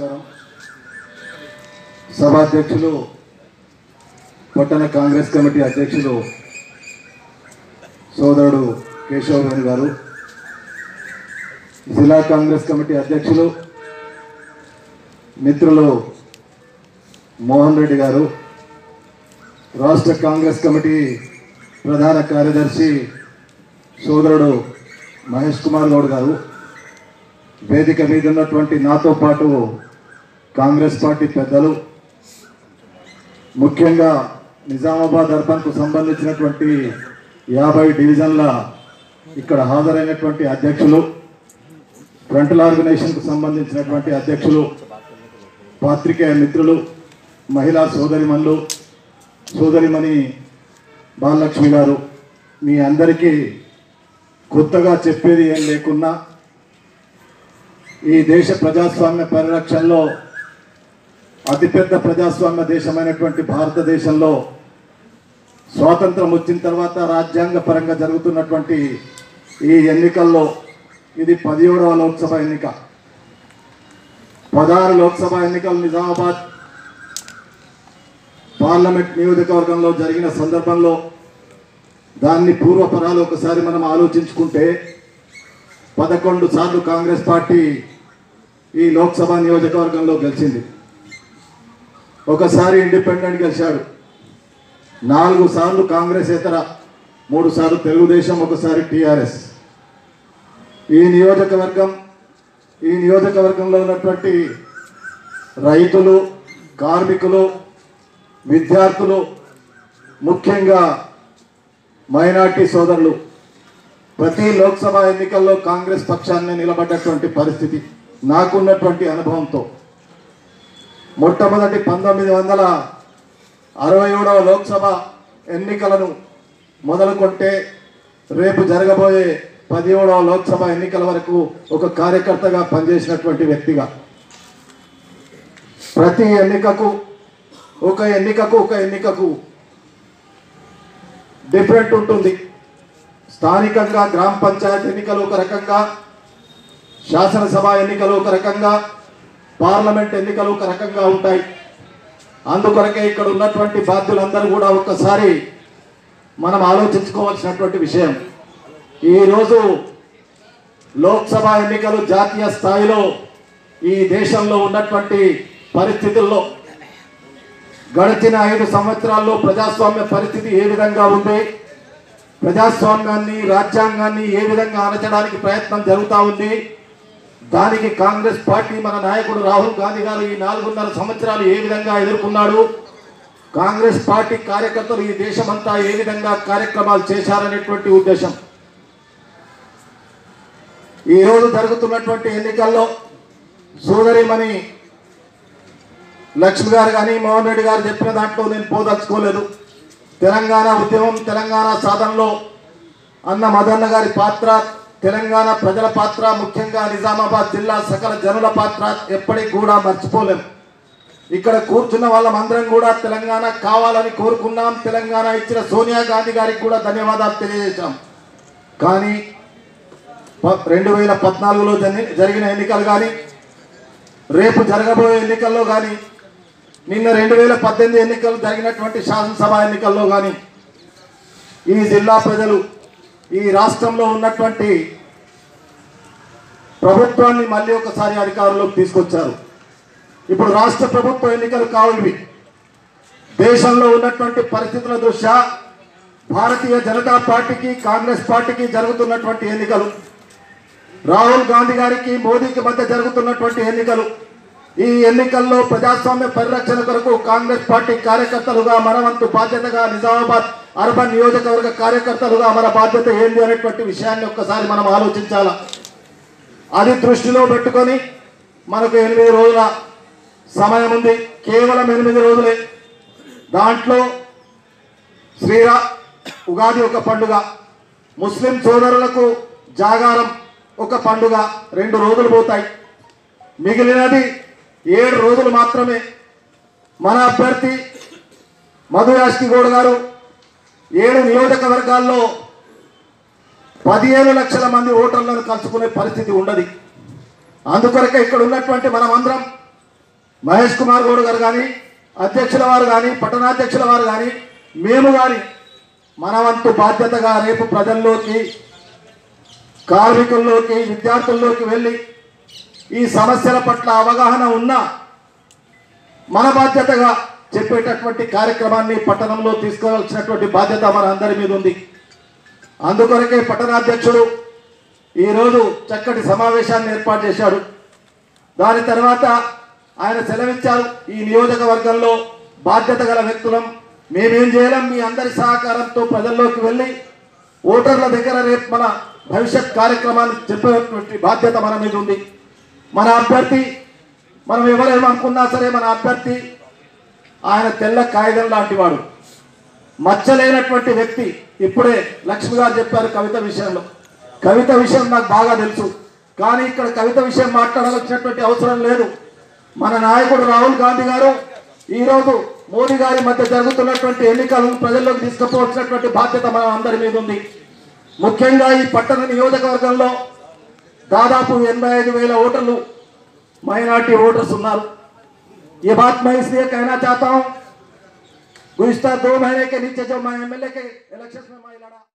నమస్కారం సభాధ్యక్షులు పట్టణ కాంగ్రెస్ కమిటీ అధ్యక్షులు సోదరుడు కేశవరావు గారు జిల్లా కాంగ్రెస్ కమిటీ అధ్యక్షులు మిత్రులు మోహన్ రెడ్డి గారు రాష్ట్ర కాంగ్రెస్ కమిటీ ప్రధాన కార్యదర్శి సోదరుడు మహేష్ కుమార్ గౌడ్ గారు వేదిక మీద ఉన్నటువంటి నాతో పాటు కాంగ్రెస్ పార్టీ పెద్దలు ముఖ్యంగా నిజామాబాద్ అర్బన్కు సంబంధించినటువంటి యాభై డివిజన్ల ఇక్కడ హాజరైనటువంటి అధ్యక్షులు ఫ్రంటల్ ఆర్గనైజేషన్కు సంబంధించినటువంటి అధ్యక్షులు పాత్రికేయ మిత్రులు మహిళా సోదరిమణులు సోదరిమణి బాలలక్ష్మి గారు మీ అందరికీ కొత్తగా చెప్పేది ఏం లేకున్నా ఈ దేశ ప్రజాస్వామ్య పరిరక్షణలో అతిపెద్ద ప్రజాస్వామ్య దేశమైనటువంటి భారతదేశంలో స్వాతంత్రం వచ్చిన తర్వాత రాజ్యాంగ పరంగా జరుగుతున్నటువంటి ఈ ఎన్నికల్లో ఇది పదిహేడవ లోక్సభ ఎన్నిక పదహారు లోక్సభ ఎన్నికలు నిజామాబాద్ పార్లమెంట్ నియోజకవర్గంలో జరిగిన సందర్భంలో దాన్ని పూర్వపరాలు ఒకసారి మనం ఆలోచించుకుంటే పదకొండు సార్లు కాంగ్రెస్ పార్టీ ఈ లోక్సభ నియోజకవర్గంలో గెలిచింది ఒకసారి ఇండిపెండెంట్ గెలిచాడు నాలుగు సార్లు కాంగ్రెస్ ఇతర మూడు సార్లు తెలుగుదేశం ఒకసారి టీఆర్ఎస్ ఈ నియోజకవర్గం ఈ నియోజకవర్గంలో ఉన్నటువంటి రైతులు కార్మికులు విద్యార్థులు ముఖ్యంగా మైనార్టీ సోదరులు ప్రతి లోక్సభ ఎన్నికల్లో కాంగ్రెస్ పక్షాన్ని నిలబడ్డటువంటి పరిస్థితి నాకున్నటువంటి అనుభవంతో మొట్టమొదటి పంతొమ్మిది వందల అరవై ఏడవ లోక్సభ ఎన్నికలను మొదలుకొంటే రేపు జరగబోయే పదిహేడవ లోక్సభ ఎన్నికల వరకు ఒక కార్యకర్తగా పనిచేసినటువంటి వ్యక్తిగా ప్రతి ఎన్నికకు ఒక ఎన్నికకు ఒక ఎన్నికకు డిఫరెంట్ ఉంటుంది స్థానికంగా గ్రామ పంచాయతీ ఎన్నికలు ఒక రకంగా శాసనసభ ఎన్నికలు ఒక రకంగా పార్లమెంట్ ఎన్నికలు ఒక రకంగా ఉంటాయి అందుకొరకే ఇక్కడ ఉన్నటువంటి బాధ్యులందరూ కూడా ఒక్కసారి మనం ఆలోచించుకోవాల్సినటువంటి విషయం ఈరోజు లోక్సభ ఎన్నికలు జాతీయ స్థాయిలో ఈ దేశంలో ఉన్నటువంటి పరిస్థితుల్లో గడిచిన ఐదు సంవత్సరాల్లో ప్రజాస్వామ్య పరిస్థితి ఏ విధంగా ఉంది ప్రజాస్వామ్యాన్ని రాజ్యాంగాన్ని ఏ విధంగా అణచడానికి ప్రయత్నం జరుగుతూ ఉంది దానికి కాంగ్రెస్ పార్టీ మన నాయకుడు రాహుల్ గాంధీ గారు ఈ నాలుగున్నర సంవత్సరాలు ఏ విధంగా ఎదుర్కొన్నాడు కాంగ్రెస్ పార్టీ కార్యకర్తలు ఈ దేశమంతా ఏ విధంగా కార్యక్రమాలు చేశారనేటువంటి ఉద్దేశం ఈరోజు జరుగుతున్నటువంటి ఎన్నికల్లో సోదరిమణి లక్ష్మి గారు కానీ మోహన్ రెడ్డి గారు చెప్పిన దాంట్లో నేను పోదలుచుకోలేదు తెలంగాణ ఉద్యమం తెలంగాణ సాధనలో అన్న మదన్న గారి పాత్ర తెలంగాణ ప్రజల పాత్ర ముఖ్యంగా నిజామాబాద్ జిల్లా సకల జనుల పాత్ర ఎప్పటికి కూడా మర్చిపోలేం ఇక్కడ కూర్చున్న వాళ్ళమందరం కూడా తెలంగాణ కావాలని కోరుకున్నాం తెలంగాణ ఇచ్చిన సోనియా గాంధీ గారికి కూడా ధన్యవాదాలు తెలియజేశాం కానీ ప- రెండు వేల పద్నాలుగులో జని- జరిగిన ఎన్నికలు కానీ రేపు జరగబోయే ఎన్నికల్లో కానీ నిన్న రెండు వేల పద్దెనిమిది ఎన్నికలు జరిగినటువంటి శాసనసభ ఎన్నికల్లో కానీ ఈ జిల్లా ప్రజలు ఈ రాష్ట్రంలో ఉన్నటువంటి ప్రభుత్వాన్ని మళ్ళీ ఒకసారి అధికారంలోకి తీసుకొచ్చారు ఇప్పుడు రాష్ట్ర ప్రభుత్వ ఎన్నికలు కావు ఇవి దేశంలో ఉన్నటువంటి పరిస్థితుల దృష్ట్యా భారతీయ జనతా పార్టీకి కాంగ్రెస్ పార్టీకి జరుగుతున్నటువంటి ఎన్నికలు రాహుల్ గాంధీ గారికి మోదీకి మధ్య జరుగుతున్నటువంటి ఎన్నికలు ఈ ఎన్నికల్లో ప్రజాస్వామ్య పరిరక్షణ కొరకు కాంగ్రెస్ పార్టీ కార్యకర్తలుగా మనవంతు బాధ్యతగా నిజామాబాద్ అర్బన్ నియోజకవర్గ కార్యకర్తలుగా మన బాధ్యత ఏంది అనేటువంటి విషయాన్ని ఒక్కసారి మనం ఆలోచించాలా అది దృష్టిలో పెట్టుకొని మనకు ఎనిమిది రోజుల సమయం ఉంది కేవలం ఎనిమిది రోజులే దాంట్లో శ్రీరా ఉగాది ఒక పండుగ ముస్లిం సోదరులకు జాగారం ఒక పండుగ రెండు రోజులు పోతాయి మిగిలినది ఏడు రోజులు మాత్రమే మన అభ్యర్థి మధు యాష్కిగౌడ్ గారు ఏడు నియోజకవర్గాల్లో పదిహేను లక్షల మంది ఓటర్లను కలుసుకునే పరిస్థితి ఉండదు అందుకొరకే ఇక్కడ ఉన్నటువంటి మనమందరం మహేష్ కుమార్ గౌడ్ గారు కానీ అధ్యక్షుల వారు కానీ పట్టణాధ్యక్షుల వారు కానీ మేము కానీ మన వంతు బాధ్యతగా రేపు ప్రజల్లోకి కార్మికుల్లోకి విద్యార్థుల్లోకి వెళ్ళి ఈ సమస్యల పట్ల అవగాహన ఉన్న మన బాధ్యతగా చెప్పేటటువంటి కార్యక్రమాన్ని పట్టణంలో తీసుకోవాల్సినటువంటి బాధ్యత మన అందరి మీద ఉంది అందుకొరకే పట్టణాధ్యక్షుడు ఈరోజు చక్కటి సమావేశాన్ని ఏర్పాటు చేశాడు దాని తర్వాత ఆయన సెలవిచ్చారు ఈ నియోజకవర్గంలో బాధ్యత గల వ్యక్తులం మేమేం చేయలేం మీ అందరి సహకారంతో ప్రజల్లోకి వెళ్ళి ఓటర్ల దగ్గర రేపు మన భవిష్యత్ కార్యక్రమాన్ని చెప్పేటువంటి బాధ్యత మన మీద ఉంది మన అభ్యర్థి మనం ఎవరేమనుకున్నా సరే మన అభ్యర్థి ఆయన తెల్ల కాగితం లాంటి వాడు మచ్చలేనటువంటి వ్యక్తి ఇప్పుడే లక్ష్మి గారు చెప్పారు కవిత విషయంలో కవిత విషయం నాకు బాగా తెలుసు కానీ ఇక్కడ కవిత విషయం మాట్లాడాల్సినటువంటి అవసరం లేదు మన నాయకుడు రాహుల్ గాంధీ గారు ఈరోజు మోదీ గారి మధ్య జరుగుతున్నటువంటి ఎన్నికలను ప్రజల్లోకి తీసుకుపోవాల్సినటువంటి బాధ్యత మన అందరి మీద ఉంది ముఖ్యంగా ఈ పట్టణ నియోజకవర్గంలో దాదాపు ఎనభై ఐదు వేల ఓటర్లు మైనార్టీ ఓటర్స్ ఉన్నారు ये बात मैं इसलिए कहना चाहता हूं गुजशत दो महीने के नीचे जो मैं एमएलए के इलेक्शन में मैं लड़ा